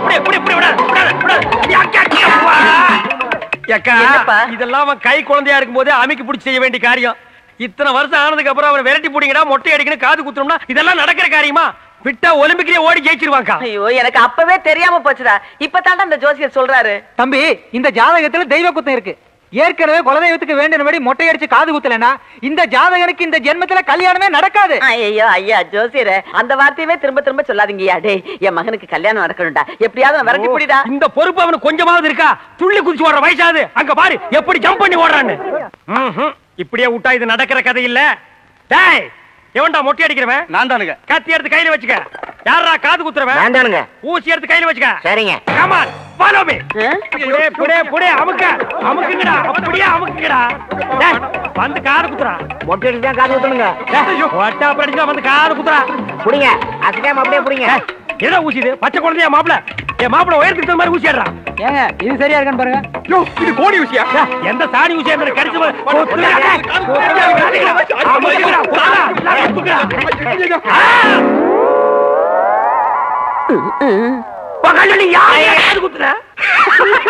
புடி, புடி, புடி, விடாத, விடாத, விடாத. யக்கா, யப்பா. யக்கா, என்னப்பா? இதெல்லாம் அவன் கை குழந்தையா இருக்கும் போதே அமைக்கு பிடிச்சி செய்ய வேண்டிய காரியம் இத்தனை வருஷம் ஆனதுக்கு அப்புறம் அவன் விரட்டி பிடிங்கடா மொட்டை அடிக்கணும் காது குத்துறோம்னா இதெல்லாம் நடக்கிற காரியமா விட்டா ஒலிம்பிக்லயே ஓடி ஜெயிச்சிருவாங்க ஐயோ எனக்கு அப்பவே தெரியாம போச்சுடா இப்பதான் அந்த ஜோசியர் சொல்றாரு தம்பி இந்த ஜாதகத்துல தெய்வ குத்தம் இருக்கு ஏற்கனவே குலதெய்வத்துக்கு வேண்டினபடி மொட்டை அடிச்சு காது குத்தலனா இந்த ஜாதகனுக்கு இந்த ஜென்மத்துல கல்யாணமே நடக்காது ஐயோ ஐயா ஜோசியரே அந்த வார்த்தையவே திரும்ப திரும்ப சொல்லாதீங்கய்யா டேய் என் மகனுக்கு கல்யாணம் நடக்கணும்டா எப்படியாவது அவனை விரட்டி புடிடா இந்த பொறுப்பு அவனுக்கு கொஞ்சமாவது இருக்கா துள்ளி குதிச்சு ஓடுற வயசாது அங்க பாரு எப்படி ஜம்ப் பண்ணி ஓடுறான்னு ம்ஹும். இப்படியே விட்டா இது நடக்கிற கதை இல்ல டேய் எவன்டா மொட்டை அடிக்கிறவன் நான் தானுங்க கத்தி எடுத்து கையில வச்சுக்க யாரா காது குத்துறவன் வேண்டானுங்க ஊசி எடுத்து கையில வச்சுக்க சரிங்க கமான் ஃபாலோ மீ ஆ? புடே புடே புடே அமுக்க அமுக்குங்கடா அப்படியே அமுக்குங்கடா டேய் வந்து காது குத்துறா மொட்டை தான் காது ஊத்தணுங்க டேய் ஒட்டா படிச்சா வந்து காது குத்துறா புடிங்க அசிக்காம அப்படியே புடிங்க டேய், என்ன ஊசி இது பச்சை குழந்தையா மாப்பிள என் மாப்பிள உயரத்துக்கு தகுந்த மாதிரி ஊசி ஏடுறா ஏங்க இது சரியா இருக்கான்னு பாருங்க யோ, இது கோடி ஊசியா டேய், எந்த சாணி ஊசியா இருந்தாலும் கடிச்சு போ- கொத்துடா, டேய். கொத்துடா, விளையாடுங்கடா. அமுக்குங்கடா, குத்துடா, குத்துடா. ஆ! பகல்ல நீ யாரையா காது குத்துற